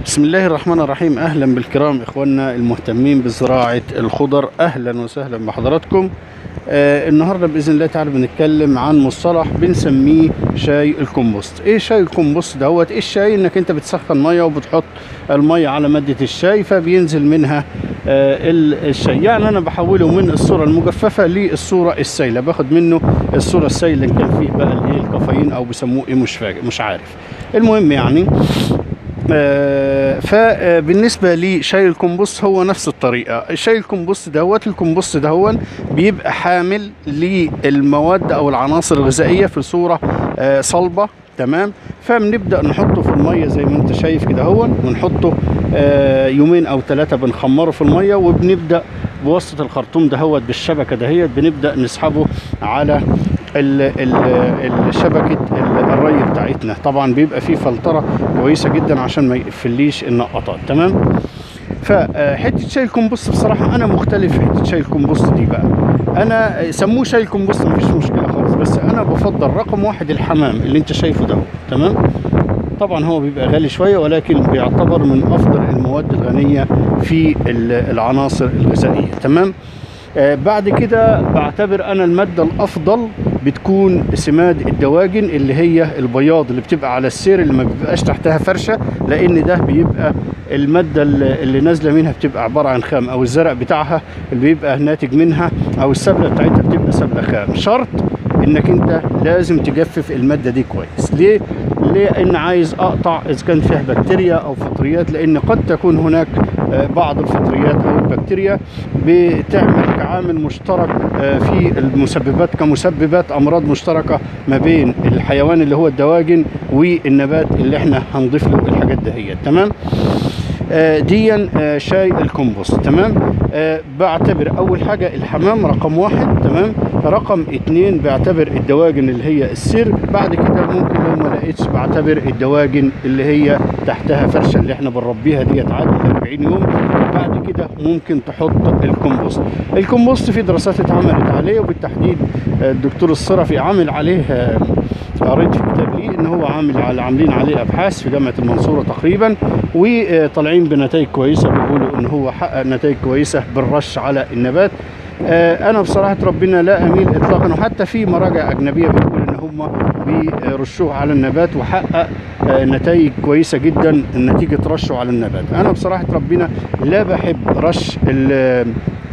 بسم الله الرحمن الرحيم اهلا بالكرام اخواننا المهتمين بزراعه الخضر اهلا وسهلا بحضراتكم آه النهارده باذن الله تعالى بنتكلم عن مصطلح بنسميه شاي الكمبوست ايه شاي الكمبوست دوت ايه الشاي انك انت بتسخن ميه وبتحط الميه على ماده الشاي فبينزل منها آه ال- الشاي يعني انا بحوله من الصوره المجففه للصوره السائله باخد منه الصوره السائله اللي كان فيه بقى الايه الكافيين او بيسموه ايه مش فاكر مش عارف المهم يعني آه، فبالنسبه لشاي الكمبوست هو نفس الطريقه الشاي الكمبوست دوت الكمبوست دهون بيبقى حامل للمواد او العناصر الغذائيه في صوره آه، صلبه تمام فبنبدا نحطه في الميه زي ما انت شايف كده هو ونحطه آه، يومين او ثلاثه بنخمره في الميه وبنبدا بواسطه الخرطوم دهوت بالشبكه دهيت بنبدا نسحبه على ال ال الشبكه ال- الري بتاعتنا طبعا بيبقى فيه فلتره كويسه جدا عشان ما يقفليش النقطات تمام فحته شاي الكمبوست بصراحه انا مختلف في حته شاي الكمبوست دي بقى انا سموه شاي الكمبوست مفيش مشكله خالص بس انا بفضل رقم واحد الحمام اللي انت شايفه ده تمام طبعا هو بيبقى غالي شويه ولكن بيعتبر من افضل المواد الغنيه في ال- العناصر الغذائيه تمام آه بعد كده بعتبر انا الماده الافضل بتكون سماد الدواجن اللي هي البياض اللي بتبقى على السير اللي ما بيبقاش تحتها فرشه لان ده بيبقى الماده اللي اللي نازله منها بتبقى عباره عن خام او الزرع بتاعها اللي بيبقى ناتج منها او السبله بتاعتها بتبقى سبله خام شرط انك انت لازم تجفف الماده دي كويس ليه لان عايز اقطع اذا كان فيها بكتيريا او فطريات لان قد تكون هناك آه، بعض الفطريات او البكتيريا بتعمل كعامل مشترك آه، في المسببات كمسببات امراض مشتركه ما بين الحيوان اللي هو الدواجن والنبات اللي احنا هنضيف له الحاجات دهيت تمام آه، ديا آه، شاي الكمبوست تمام آه، بعتبر اول حاجه الحمام رقم واحد تمام رقم اتنين بعتبر الدواجن اللي هي السر بعد كده ممكن لو ما لقيتش بعتبر الدواجن اللي هي تحتها فرشه اللي احنا بنربيها ديت عادي 40 يوم بعد كده ممكن تحط الكمبوست الكمبوست في دراسات اتعملت عليه وبالتحديد آه، الدكتور الصرفي عامل عليه آه، قريت في كتاب ليه ان هو عامل على عاملين عليه ابحاث في جامعه المنصوره تقريبا وطالعين بنتائج كويسه بيقولوا ان هو حقق نتائج كويسه بالرش على النبات آه، انا بصراحه ربنا لا اميل اطلاقا وحتى في مراجع اجنبيه بتقول ان هم بيرشوه على النبات وحقق آه، نتائج كويسه جدا نتيجه رشه على النبات انا بصراحه ربنا لا بحب رش ال-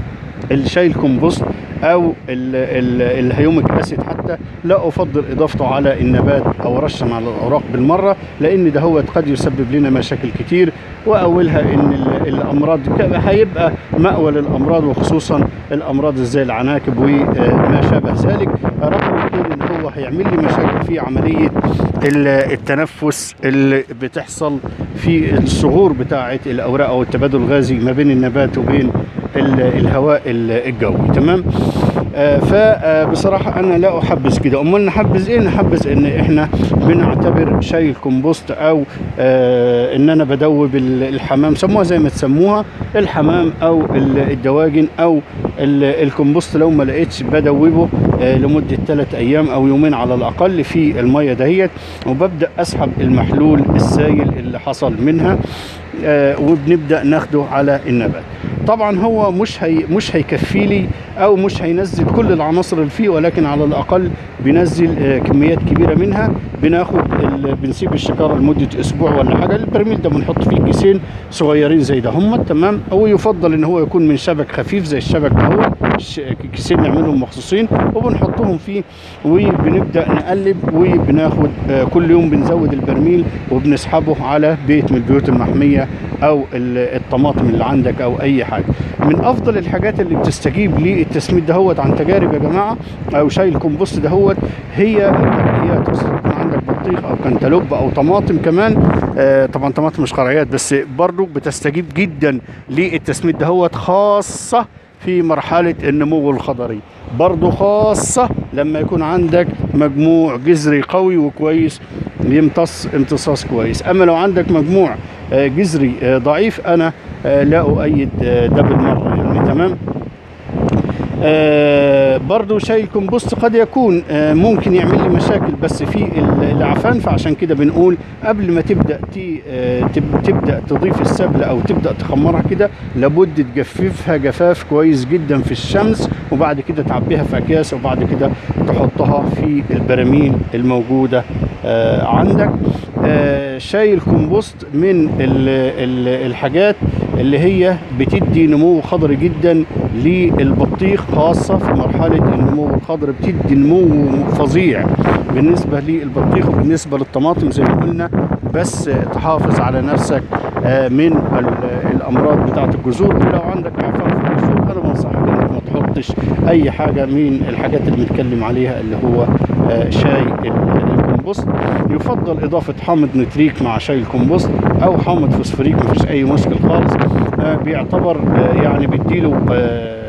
الشاي الكمبوست او ال- ال- الهيوميك اسيد حتى لا افضل اضافته على النبات او رشا على الاوراق بالمره لان ده هو قد يسبب لنا مشاكل كتير واولها ان ال- الامراض ك- هيبقى مأوى للامراض وخصوصا الامراض زي العناكب وما شابه ذلك رقم اثنين ان هو هيعمل لي مشاكل في عمليه ال- التنفس اللي بتحصل في الصغور بتاعه الاوراق او التبادل الغازي ما بين النبات وبين ال- الهواء ال- الجوي تمام آه فبصراحة أنا لا أحبذ كده أمال نحبذ إيه نحبذ إن إحنا بنعتبر شاي الكمبوست أو آه إن أنا بدوب ال- الحمام سموها زي ما تسموها الحمام أو ال- الدواجن أو ال- الكمبوست لو ما لقيتش بدوبه آه لمدة ثلاث أيام أو يومين على الأقل في المية دهيت وببدأ أسحب المحلول السائل اللي حصل منها آه وبنبدأ ناخده على النبات طبعا هو مش هي مش هيكفي لي او مش هينزل كل العناصر اللي فيه ولكن على الاقل بينزل آه، كميات كبيره منها بناخد ال- بنسيب الشكاره لمده اسبوع ولا حاجه البرميل ده بنحط فيه كيسين صغيرين زي ده هم تمام او يفضل ان هو يكون من شبك خفيف زي الشبك ده هو ش- كيسين نعملهم مخصوصين وبنحطهم فيه وبنبدا نقلب وبناخد آه، كل يوم بنزود البرميل وبنسحبه على بيت من البيوت المحميه او ال- الطماطم اللي عندك او اي حاجه من افضل الحاجات اللي بتستجيب للتسميد دهوت عن تجارب يا جماعه او شاي الكمبوست دهوت هي الترقيات خصوصا يكون عندك بطيخ او كنتالوب او طماطم كمان آه طبعا طماطم مش قرعيات بس برضو بتستجيب جدا للتسميد دهوت خاصه في مرحلة النمو الخضري برضو خاصة لما يكون عندك مجموع جذري قوي وكويس يمتص امتصاص كويس أما لو عندك مجموع آه، جذري آه، ضعيف أنا آه، لا أؤيد آه، ده بالمرة يعني تمام آه آه، برضو شاي الكمبوست قد يكون آه، ممكن يعمل لي مشاكل بس في ال- العفان فعشان كده بنقول قبل ما تبدا تي آه، تب- تبدا تضيف السبله او تبدا تخمرها كده لابد تجففها جفاف كويس جدا في الشمس وبعد كده تعبيها في اكياس وبعد كده تحطها في البراميل الموجوده آه، عندك آه، شاي الكمبوست من ال- ال- الحاجات اللي هي بتدي نمو خضري جدا للبطيخ خاصة في مرحلة النمو الخضري بتدي نمو فظيع بالنسبة للبطيخ وبالنسبة للطماطم زي ما قلنا بس تحافظ على نفسك آه، من ال- الأمراض بتاعة الجذور ولو عندك عفان في الجذور أنا بنصحك إنك ما تحطش أي حاجة من الحاجات اللي بنتكلم عليها اللي هو آه، شاي ال- الكمبوست يفضل إضافة حامض نتريك مع شاي الكمبوست أو حامض فوسفوريك مفيش أي مشكل خالص آه، بيعتبر آه، يعني بيديله آه،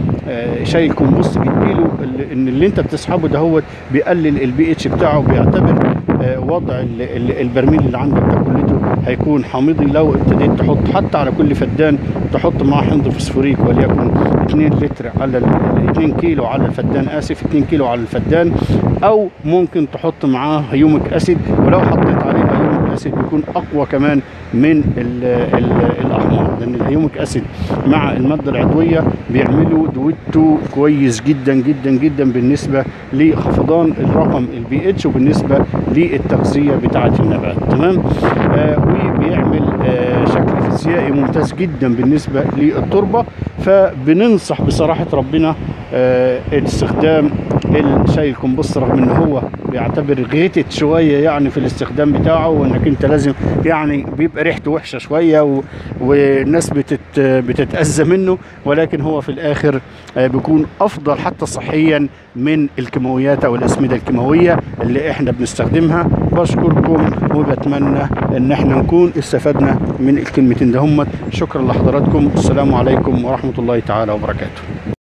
آه، شاي الكمبوست بيديله ال- ان اللي انت بتسحبه ده هو بيقلل البي اتش بتاعه بيعتبر آه، وضع ال- ال- البرميل اللي عندك ده كلته هيكون حامضي لو ابتديت تحط حتى على كل فدان تحط معاه حمض فوسفوريك وليكن 2 لتر على ال- 2 كيلو على الفدان اسف 2 كيلو على الفدان او ممكن تحط معاه هيوميك اسيد ولو حطيت عليه هيوميك اسيد بيكون اقوى كمان من ال ال الاحمر لان الهيوميك اسيد مع الماده العضويه بيعملوا دويتو كويس جدا جدا جدا بالنسبه لخفضان الرقم البي اتش وبالنسبه للتغذيه بتاعه النبات تمام آه وبيعمل آه شكل فيزيائي ممتاز جدا بالنسبه للتربه فبننصح بصراحه ربنا آه استخدام الشاي الكمبوست رغم ان هو بيعتبر غيتت شويه يعني في الاستخدام بتاعه وانك انت لازم يعني بيبقى ريحته وحشه شويه و... والناس بتت... بتتاذى منه ولكن هو في الاخر آه، بيكون افضل حتى صحيا من الكيماويات او الاسمده الكيماويه اللي احنا بنستخدمها بشكركم وبتمنى ان احنا نكون استفدنا من الكلمتين دهمت شكرا لحضراتكم السلام عليكم ورحمه الله تعالى وبركاته